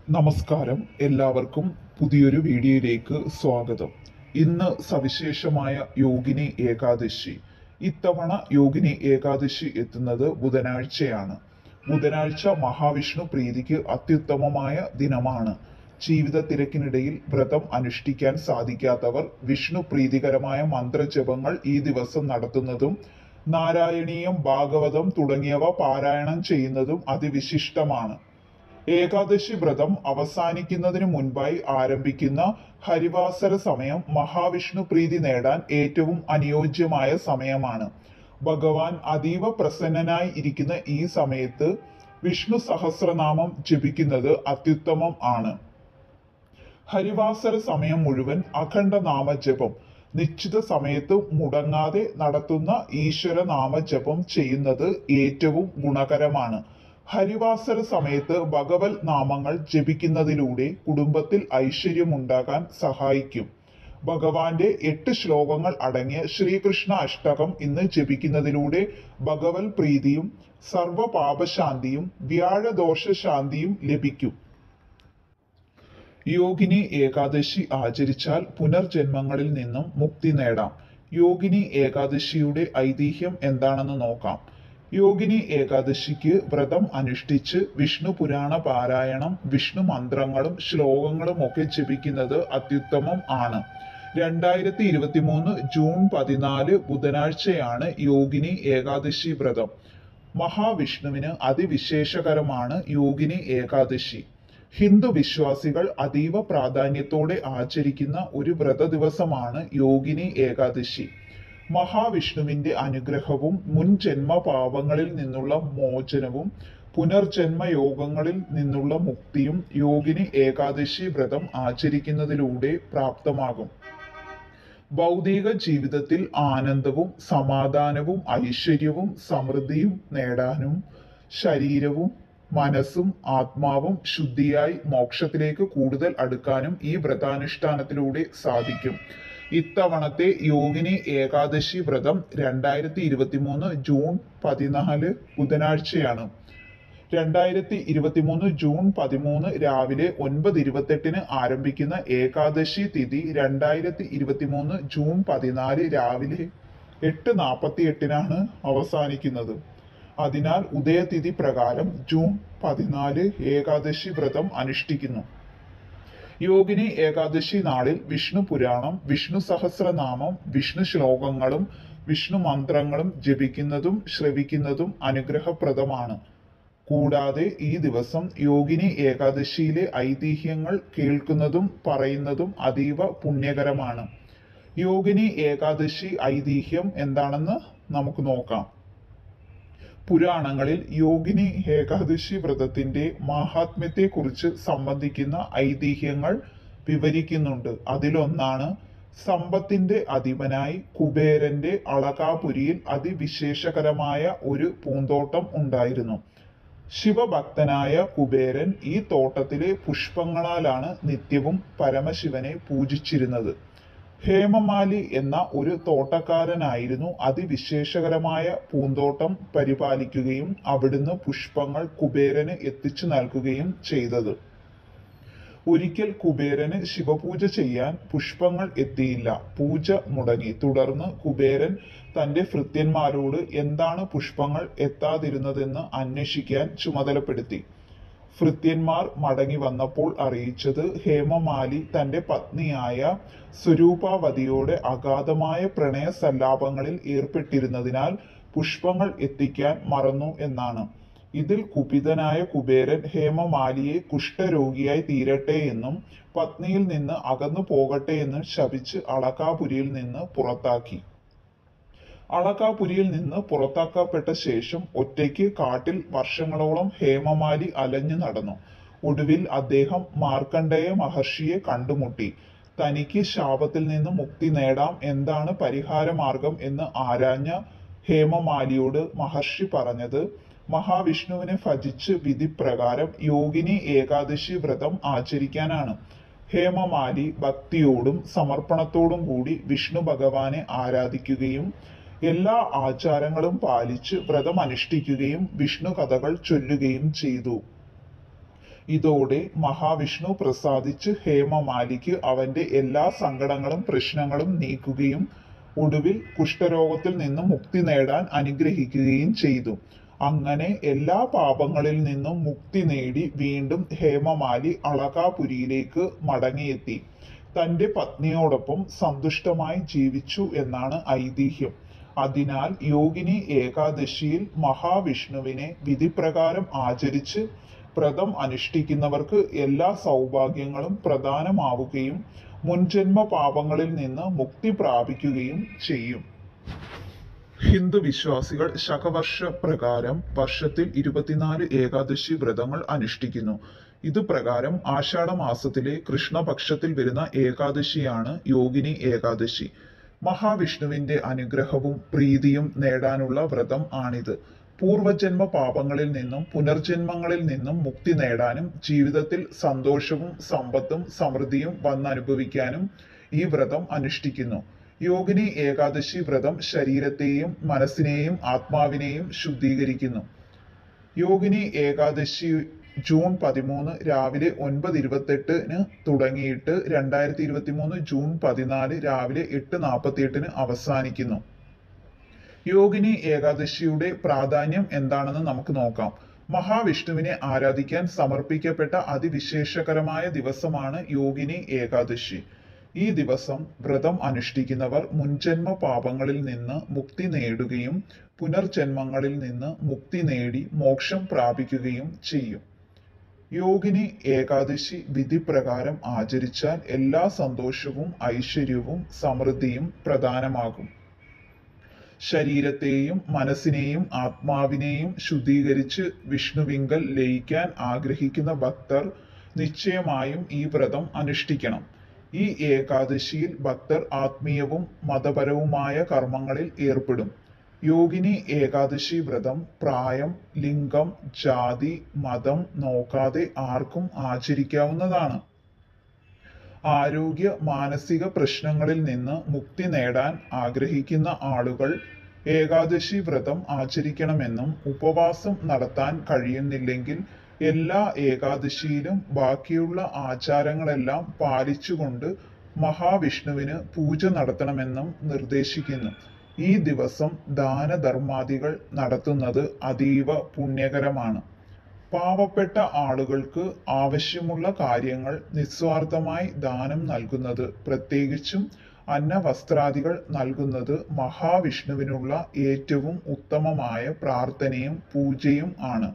നമസ്കാരം എല്ലാവർക്കും പുതിയൊരു വീഡിയോയിലേക്ക് സ്വാഗതം ഇന്ന് സവിശേഷമായ യോഗിനി ഏകാദശി ഇത്തവണ യോഗിനി ഏകാദശി എത്തുന്നത് ബുധനാഴ്ചയാണ് ബുധനാഴ്ച മഹാവിഷ്ണു പ്രീതിക്ക് അത്യുത്തമമായ ദിനമാണ് ജീവിത തിരക്കിനിടയിൽ വ്രതം അനുഷ്ഠിക്കാൻ സാധിക്കാത്തവർ വിഷ്ണു പ്രീതികരമായ മന്ത്രജപങ്ങൾ ഈ ദിവസം നടത്തുന്നതും നാരായണീയം ഭാഗവതം തുടങ്ങിയവ പാരായണം ചെയ്യുന്നതും അതിവിശിഷ്ടമാണ് ഏകാദശി വ്രതം അവസാനിക്കുന്നതിന് മുൻപായി ആരംഭിക്കുന്ന ഹരിവാസര സമയം മഹാവിഷ്ണു പ്രീതി നേടാൻ ഏറ്റവും അനുയോജ്യമായ സമയമാണ് ഭഗവാൻ അതീവ പ്രസന്നനായി ഇരിക്കുന്ന ഈ സമയത്ത് വിഷ്ണു സഹസ്രനാമം ജപിക്കുന്നത് അത്യുത്തമം ആണ് ഹരിവാസര സമയം മുഴുവൻ അഖണ്ഡ നാമജപം നിശ്ചിത സമയത്ത് മുടങ്ങാതെ നടത്തുന്ന ഈശ്വര നാമജപം ചെയ്യുന്നത് ഏറ്റവും ഗുണകരമാണ് ഹരിവാസര സമയത്ത് ഭഗവത് നാമങ്ങൾ ജപിക്കുന്നതിലൂടെ കുടുംബത്തിൽ ഐശ്വര്യമുണ്ടാകാൻ സഹായിക്കും ഭഗവാന്റെ എട്ട് ശ്ലോകങ്ങൾ അടങ്ങിയ ശ്രീകൃഷ്ണ അഷ്ടകം ഇന്ന് ജപിക്കുന്നതിലൂടെ ഭഗവത് പ്രീതിയും സർവപാപശാന്തിയും വ്യാഴദോഷ ശാന്തിയും ലഭിക്കും യോഗിനി ഏകാദശി ആചരിച്ചാൽ പുനർജന്മങ്ങളിൽ നിന്നും മുക്തി നേടാം യോഗിനി ഏകാദശിയുടെ ഐതിഹ്യം എന്താണെന്ന് നോക്കാം യോഗിനി ഏകാദശിക്ക് വ്രതം അനുഷ്ഠിച്ച് വിഷ്ണു പുരാണ പാരായണം വിഷ്ണു മന്ത്രങ്ങളും ശ്ലോകങ്ങളും ഒക്കെ ജപിക്കുന്നത് അത്യുത്തമം ആണ് രണ്ടായിരത്തി ഇരുപത്തി മൂന്ന് ജൂൺ പതിനാല് ബുധനാഴ്ചയാണ് യോഗിനി ഏകാദശി വ്രതം മഹാവിഷ്ണുവിന് അതിവിശേഷകരമാണ് യോഗിനി ഏകാദശി ഹിന്ദു വിശ്വാസികൾ അതീവ പ്രാധാന്യത്തോടെ ആചരിക്കുന്ന ഒരു വ്രത ദിവസമാണ് യോഗിനി ഏകാദശി മഹാവിഷ്ണുവിന്റെ അനുഗ്രഹവും മുൻ ജന്മ പാപങ്ങളിൽ നിന്നുള്ള മോചനവും പുനർജന്മ യോഗങ്ങളിൽ നിന്നുള്ള മുക്തിയും യോഗിനി ഏകാദശി വ്രതം ആചരിക്കുന്നതിലൂടെ പ്രാപ്തമാകും ഭൗതിക ജീവിതത്തിൽ ആനന്ദവും സമാധാനവും ഐശ്വര്യവും സമൃദ്ധിയും നേടാനും ശരീരവും മനസ്സും ആത്മാവും ശുദ്ധിയായി മോക്ഷത്തിലേക്ക് കൂടുതൽ അടുക്കാനും ഈ വ്രതാനുഷ്ഠാനത്തിലൂടെ സാധിക്കും ഇത്തവണത്തെ യോഗിനി ഏകാദശി വ്രതം രണ്ടായിരത്തി ഇരുപത്തി മൂന്ന് ജൂൺ പതിനാല് ബുധനാഴ്ചയാണ് രണ്ടായിരത്തി ഇരുപത്തി മൂന്ന് ജൂൺ പതിമൂന്ന് രാവിലെ ഒൻപത് ഇരുപത്തെട്ടിന് ആരംഭിക്കുന്ന ഏകാദശി തിഥി രണ്ടായിരത്തി ഇരുപത്തി മൂന്ന് ജൂൺ പതിനാല് രാവിലെ എട്ട് നാൽപ്പത്തി എട്ടിനാണ് അവസാനിക്കുന്നത് അതിനാൽ ഉദയതിഥി പ്രകാരം ജൂൺ പതിനാല് ഏകാദശി വ്രതം അനുഷ്ഠിക്കുന്നു യോഗിനി ഏകാദശി നാളിൽ വിഷ്ണു പുരാണം വിഷ്ണു സഹസ്രനാമം വിഷ്ണു ശ്ലോകങ്ങളും വിഷ്ണു മന്ത്രങ്ങളും ജപിക്കുന്നതും ശ്രവിക്കുന്നതും അനുഗ്രഹപ്രദമാണ് കൂടാതെ ഈ ദിവസം യോഗിനി ഏകാദശിയിലെ ഐതിഹ്യങ്ങൾ കേൾക്കുന്നതും പറയുന്നതും അതീവ പുണ്യകരമാണ് യോഗിനി ഏകാദശി ഐതിഹ്യം എന്താണെന്ന് നമുക്ക് നോക്കാം പുരാണങ്ങളിൽ യോഗിനി ഏകാദശി വ്രതത്തിന്റെ മാഹാത്മ്യത്തെക്കുറിച്ച് സംബന്ധിക്കുന്ന ഐതിഹ്യങ്ങൾ വിവരിക്കുന്നുണ്ട് അതിലൊന്നാണ് സമ്പത്തിന്റെ അധിപനായി കുബേരന്റെ അളകാപുരിയിൽ അതിവിശേഷകരമായ ഒരു പൂന്തോട്ടം ഉണ്ടായിരുന്നു ശിവഭക്തനായ കുബേരൻ ഈ തോട്ടത്തിലെ പുഷ്പങ്ങളാലാണ് നിത്യവും പരമശിവനെ പൂജിച്ചിരുന്നത് ഹേമമാലി എന്ന ഒരു തോട്ടക്കാരനായിരുന്നു അതിവിശേഷകരമായ പൂന്തോട്ടം പരിപാലിക്കുകയും അവിടുന്ന് പുഷ്പങ്ങൾ കുബേരന് എത്തിച്ചു നൽകുകയും ചെയ്തത് ഒരിക്കൽ കുബേരന് ശിവപൂജ ചെയ്യാൻ പുഷ്പങ്ങൾ എത്തിയില്ല പൂജ മുടങ്ങി തുടർന്ന് കുബേരൻ തന്റെ ഭൃത്യന്മാരോട് എന്താണ് പുഷ്പങ്ങൾ എത്താതിരുന്നതെന്ന് അന്വേഷിക്കാൻ ചുമതലപ്പെടുത്തി ഭൃത്യന്മാർ മടങ്ങി വന്നപ്പോൾ അറിയിച്ചത് ഹേമമാലി തന്റെ പത്നിയായ സ്വരൂപാവതിയോടെ അഗാധമായ പ്രണയ സല്ലാപങ്ങളിൽ ഏർപ്പെട്ടിരുന്നതിനാൽ പുഷ്പങ്ങൾ എത്തിക്കാൻ മറന്നു എന്നാണ് ഇതിൽ കുപിതനായ കുബേരൻ ഹേമമാലിയെ കുഷ്ഠരോഗിയായി തീരട്ടെ എന്നും പത്നിയിൽ നിന്ന് അകന്നു പോകട്ടെ എന്നും ശപിച്ച് അളകാപുരിയിൽ നിന്ന് പുറത്താക്കി അളകാപുരിയിൽ നിന്ന് പുറത്താക്കപ്പെട്ട ശേഷം ഒറ്റയ്ക്ക് കാട്ടിൽ വർഷങ്ങളോളം ഹേമമാലി അലഞ്ഞു നടന്നു ഒടുവിൽ അദ്ദേഹം മാർക്കണ്ഡേയ മഹർഷിയെ കണ്ടുമുട്ടി തനിക്ക് ശാപത്തിൽ നിന്ന് മുക്തി നേടാം എന്താണ് പരിഹാര മാർഗം എന്ന് ആരാഞ്ഞ ഹേമമാലിയോട് മഹർഷി പറഞ്ഞത് മഹാവിഷ്ണുവിനെ ഭജിച്ച് വിധിപ്രകാരം യോഗിനി ഏകാദശി വ്രതം ആചരിക്കാനാണ് ഹേമമാലി ഭക്തിയോടും സമർപ്പണത്തോടും കൂടി വിഷ്ണു ഭഗവാനെ ആരാധിക്കുകയും എല്ലാ ആചാരങ്ങളും പാലിച്ച് വ്രതം അനുഷ്ഠിക്കുകയും വിഷ്ണു കഥകൾ ചൊല്ലുകയും ചെയ്തു ഇതോടെ മഹാവിഷ്ണു പ്രസാദിച്ച് ഹേമമാലിക്ക് അവന്റെ എല്ലാ സങ്കടങ്ങളും പ്രശ്നങ്ങളും നീക്കുകയും ഒടുവിൽ കുഷ്ഠരോഗത്തിൽ നിന്നും മുക്തി നേടാൻ അനുഗ്രഹിക്കുകയും ചെയ്തു അങ്ങനെ എല്ലാ പാപങ്ങളിൽ നിന്നും മുക്തി നേടി വീണ്ടും ഹേമമാലി അളകാപുരിയിലേക്ക് മടങ്ങിയെത്തി തന്റെ പത്നിയോടൊപ്പം സന്തുഷ്ടമായി ജീവിച്ചു എന്നാണ് ഐതിഹ്യം അതിനാൽ യോഗിനി ഏകാദശിയിൽ മഹാവിഷ്ണുവിനെ വിധിപ്രകാരം ആചരിച്ച് വ്രതം അനുഷ്ഠിക്കുന്നവർക്ക് എല്ലാ സൗഭാഗ്യങ്ങളും പ്രദാനമാവുകയും മുൻജന്മ പാപങ്ങളിൽ നിന്ന് മുക്തി പ്രാപിക്കുകയും ചെയ്യും ഹിന്ദു വിശ്വാസികൾ ശകവർഷ പ്രകാരം വർഷത്തിൽ ഇരുപത്തിനാല് ഏകാദശി വ്രതങ്ങൾ അനുഷ്ഠിക്കുന്നു ഇത് പ്രകാരം ആഷാഢ മാസത്തിലെ കൃഷ്ണപക്ഷത്തിൽ വരുന്ന ഏകാദശിയാണ് യോഗിനി ഏകാദശി മഹാവിഷ്ണുവിന്റെ അനുഗ്രഹവും പ്രീതിയും നേടാനുള്ള വ്രതം ആണിത് പൂർവജന്മ പാപങ്ങളിൽ നിന്നും പുനർജന്മങ്ങളിൽ നിന്നും മുക്തി നേടാനും ജീവിതത്തിൽ സന്തോഷവും സമ്പത്തും സമൃദ്ധിയും വന്നനുഭവിക്കാനും ഈ വ്രതം അനുഷ്ഠിക്കുന്നു യോഗിനി ഏകാദശി വ്രതം ശരീരത്തെയും മനസ്സിനെയും ആത്മാവിനെയും ശുദ്ധീകരിക്കുന്നു യോഗിനി ഏകാദശി ജൂൺ പതിമൂന്ന് രാവിലെ ഒൻപത് ഇരുപത്തെട്ടിന് തുടങ്ങിയിട്ട് രണ്ടായിരത്തി ഇരുപത്തി മൂന്ന് ജൂൺ പതിനാല് രാവിലെ എട്ട് നാൽപ്പത്തി എട്ടിന് അവസാനിക്കുന്നു യോഗിനി ഏകാദശിയുടെ പ്രാധാന്യം എന്താണെന്ന് നമുക്ക് നോക്കാം മഹാവിഷ്ണുവിനെ ആരാധിക്കാൻ സമർപ്പിക്കപ്പെട്ട അതിവിശേഷകരമായ ദിവസമാണ് യോഗിനി ഏകാദശി ഈ ദിവസം വ്രതം അനുഷ്ഠിക്കുന്നവർ മുൻജന്മ പാപങ്ങളിൽ നിന്ന് മുക്തി നേടുകയും പുനർജന്മങ്ങളിൽ നിന്ന് മുക്തി നേടി മോക്ഷം പ്രാപിക്കുകയും ചെയ്യും യോഗിനി ഏകാദശി വിധി പ്രകാരം ആചരിച്ചാൽ എല്ലാ സന്തോഷവും ഐശ്വര്യവും സമൃദ്ധിയും പ്രധാനമാകും ശരീരത്തെയും മനസ്സിനെയും ആത്മാവിനെയും ശുദ്ധീകരിച്ച് വിഷ്ണുവിങ്കൽ ലയിക്കാൻ ആഗ്രഹിക്കുന്ന ഭക്തർ നിശ്ചയമായും ഈ വ്രതം അനുഷ്ഠിക്കണം ഈ ഏകാദശിയിൽ ഭക്തർ ആത്മീയവും മതപരവുമായ കർമ്മങ്ങളിൽ ഏർപ്പെടും യോഗിനി ഏകാദശി വ്രതം പ്രായം ലിംഗം ജാതി മതം നോക്കാതെ ആർക്കും ആചരിക്കാവുന്നതാണ് ആരോഗ്യ മാനസിക പ്രശ്നങ്ങളിൽ നിന്ന് മുക്തി നേടാൻ ആഗ്രഹിക്കുന്ന ആളുകൾ ഏകാദശി വ്രതം ആചരിക്കണമെന്നും ഉപവാസം നടത്താൻ കഴിയുന്നില്ലെങ്കിൽ എല്ലാ ഏകാദശിയിലും ബാക്കിയുള്ള ആചാരങ്ങളെല്ലാം പാലിച്ചുകൊണ്ട് മഹാവിഷ്ണുവിന് പൂജ നടത്തണമെന്നും നിർദ്ദേശിക്കുന്നു ഈ ദിവസം ദാനധർമാദികൾ നടത്തുന്നത് അതീവ പുണ്യകരമാണ് പാവപ്പെട്ട ആളുകൾക്ക് ആവശ്യമുള്ള കാര്യങ്ങൾ നിസ്വാർത്ഥമായി ദാനം നൽകുന്നത് പ്രത്യേകിച്ചും അന്നവസ്ത്രാദികൾ നൽകുന്നത് മഹാവിഷ്ണുവിനുള്ള ഏറ്റവും ഉത്തമമായ പ്രാർത്ഥനയും പൂജയും ആണ്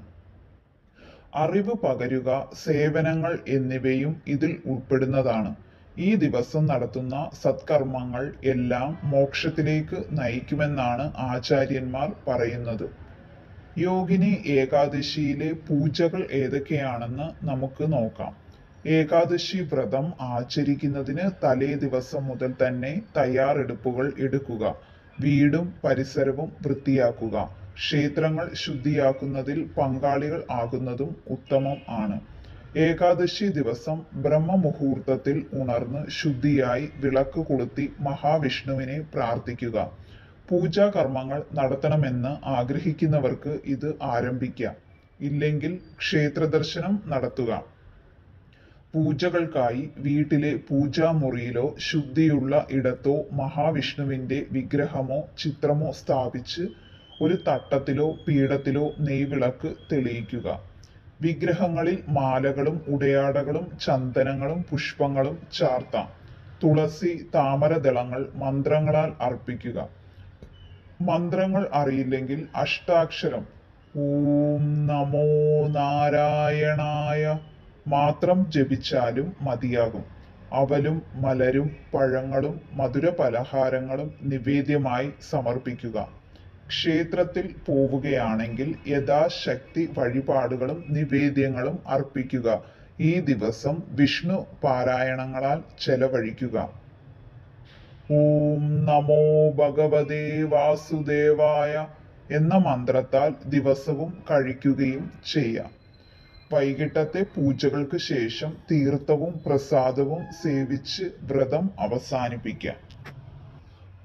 അറിവ് പകരുക സേവനങ്ങൾ എന്നിവയും ഇതിൽ ഉൾപ്പെടുന്നതാണ് ഈ ദിവസം നടത്തുന്ന സത്കർമ്മങ്ങൾ എല്ലാം മോക്ഷത്തിലേക്ക് നയിക്കുമെന്നാണ് ആചാര്യന്മാർ പറയുന്നത് യോഗിനി ഏകാദശിയിലെ പൂജകൾ ഏതൊക്കെയാണെന്ന് നമുക്ക് നോക്കാം ഏകാദശി വ്രതം ആചരിക്കുന്നതിന് തലേ ദിവസം മുതൽ തന്നെ തയ്യാറെടുപ്പുകൾ എടുക്കുക വീടും പരിസരവും വൃത്തിയാക്കുക ക്ഷേത്രങ്ങൾ ശുദ്ധിയാക്കുന്നതിൽ പങ്കാളികൾ ആകുന്നതും ഉത്തമം ആണ് ഏകാദശി ദിവസം ബ്രഹ്മമുഹൂർത്തത്തിൽ ഉണർന്ന് ശുദ്ധിയായി വിളക്ക് കൊളുത്തി മഹാവിഷ്ണുവിനെ പ്രാർത്ഥിക്കുക പൂജാകർമ്മങ്ങൾ നടത്തണമെന്ന് ആഗ്രഹിക്കുന്നവർക്ക് ഇത് ആരംഭിക്കാം ഇല്ലെങ്കിൽ ക്ഷേത്ര ദർശനം നടത്തുക പൂജകൾക്കായി വീട്ടിലെ പൂജാമുറിയിലോ ശുദ്ധിയുള്ള ഇടത്തോ മഹാവിഷ്ണുവിന്റെ വിഗ്രഹമോ ചിത്രമോ സ്ഥാപിച്ച് ഒരു തട്ടത്തിലോ പീഠത്തിലോ നെയ്വിളക്ക് തെളിയിക്കുക വിഗ്രഹങ്ങളിൽ മാലകളും ഉടയാടകളും ചന്ദനങ്ങളും പുഷ്പങ്ങളും ചാർത്താം തുളസി താമരദളങ്ങൾ മന്ത്രങ്ങളാൽ അർപ്പിക്കുക മന്ത്രങ്ങൾ അറിയില്ലെങ്കിൽ അഷ്ടാക്ഷരം ഓം നമോ നാരായണായ മാത്രം ജപിച്ചാലും മതിയാകും അവലും മലരും പഴങ്ങളും മധുര പലഹാരങ്ങളും നിവേദ്യമായി സമർപ്പിക്കുക ക്ഷേത്രത്തിൽ പോവുകയാണെങ്കിൽ യഥാശക്തി വഴിപാടുകളും നിവേദ്യങ്ങളും അർപ്പിക്കുക ഈ ദിവസം വിഷ്ണു പാരായണങ്ങളാൽ ചെലവഴിക്കുക ഓം നമോ ഭഗവതേ വാസുദേവായ എന്ന മന്ത്രത്താൽ ദിവസവും കഴിക്കുകയും ചെയ്യാം വൈകിട്ടത്തെ പൂജകൾക്ക് ശേഷം തീർത്ഥവും പ്രസാദവും സേവിച്ച് വ്രതം അവസാനിപ്പിക്കാം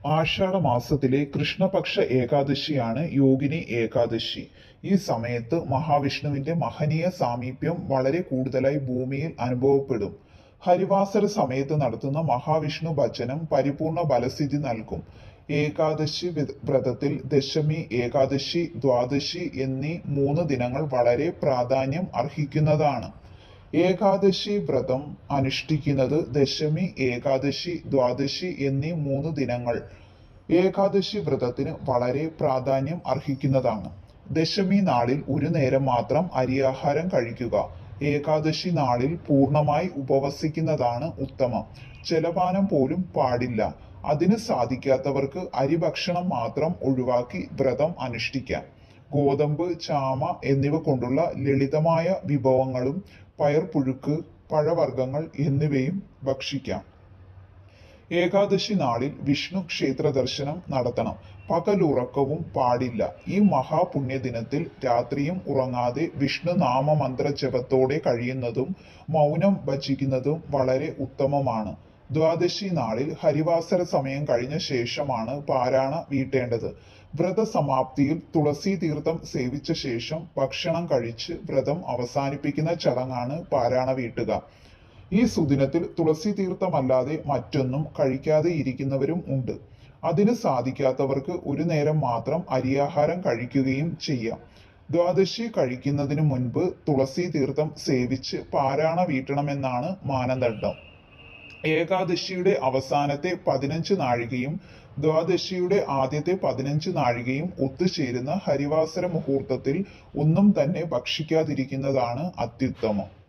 ആഷാഢ മാസത്തിലെ കൃഷ്ണപക്ഷ ഏകാദശിയാണ് യോഗിനി ഏകാദശി ഈ സമയത്ത് മഹാവിഷ്ണുവിന്റെ മഹനീയ സാമീപ്യം വളരെ കൂടുതലായി ഭൂമിയിൽ അനുഭവപ്പെടും ഹരിവാസര സമയത്ത് നടത്തുന്ന മഹാവിഷ്ണു ഭജനം പരിപൂർണ ഫലസിദ്ധി നൽകും ഏകാദശി വ്ര- വ്രതത്തിൽ ദശമി ഏകാദശി ദ്വാദശി എന്നീ മൂന്ന് ദിനങ്ങൾ വളരെ പ്രാധാന്യം അർഹിക്കുന്നതാണ് ഏകാദശി വ്രതം അനുഷ്ഠിക്കുന്നത് ദശമി ഏകാദശി ദ്വാദശി എന്നീ മൂന്ന് ദിനങ്ങൾ ഏകാദശി വ്രതത്തിന് വളരെ പ്രാധാന്യം അർഹിക്കുന്നതാണ് ദശമി നാളിൽ ഒരു നേരം മാത്രം അരിയാഹാരം കഴിക്കുക ഏകാദശി നാളിൽ പൂർണ്ണമായി ഉപവസിക്കുന്നതാണ് ഉത്തമം ജലപാനം പോലും പാടില്ല അതിന് സാധിക്കാത്തവർക്ക് അരിഭക്ഷണം മാത്രം ഒഴിവാക്കി വ്രതം അനുഷ്ഠിക്കാം ഗോതമ്പ് ചാമ എന്നിവ കൊണ്ടുള്ള ലളിതമായ വിഭവങ്ങളും പയർപുഴുക്ക് പഴവർഗ്ഗങ്ങൾ എന്നിവയും ഭക്ഷിക്കാം ഏകാദശി നാളിൽ വിഷ്ണു ക്ഷേത്ര ദർശനം നടത്തണം പകലുറക്കവും പാടില്ല ഈ മഹാപുണ്യദിനത്തിൽ രാത്രിയും ഉറങ്ങാതെ വിഷ്ണു നാമമന്ത്ര ജപത്തോടെ കഴിയുന്നതും മൗനം ഭജിക്കുന്നതും വളരെ ഉത്തമമാണ് ദ്വാദശി നാളിൽ ഹരിവാസര സമയം കഴിഞ്ഞ ശേഷമാണ് പാരായണ വീട്ടേണ്ടത് വ്രതസമാപ്തിയിൽ തുളസി തീർത്ഥം സേവിച്ച ശേഷം ഭക്ഷണം കഴിച്ച് വ്രതം അവസാനിപ്പിക്കുന്ന ചടങ്ങാണ് പാരായണ വീട്ടുക ഈ സുദിനത്തിൽ തുളസി തീർത്ഥമല്ലാതെ മറ്റൊന്നും കഴിക്കാതെ ഇരിക്കുന്നവരും ഉണ്ട് അതിന് സാധിക്കാത്തവർക്ക് ഒരു നേരം മാത്രം അരിയാഹാരം കഴിക്കുകയും ചെയ്യാം ദ്വാദശി കഴിക്കുന്നതിന് മുൻപ് തുളസി തീർത്ഥം സേവിച്ച് പാരായണ വീട്ടണമെന്നാണ് മാനദണ്ഡം ഏകാദശിയുടെ അവസാനത്തെ പതിനഞ്ച് നാഴികയും ദ്വാദശിയുടെ ആദ്യത്തെ പതിനഞ്ച് നാഴികയും ഒത്തുചേരുന്ന ഹരിവാസര മുഹൂർത്തത്തിൽ ഒന്നും തന്നെ ഭക്ഷിക്കാതിരിക്കുന്നതാണ് അത്യുത്തമം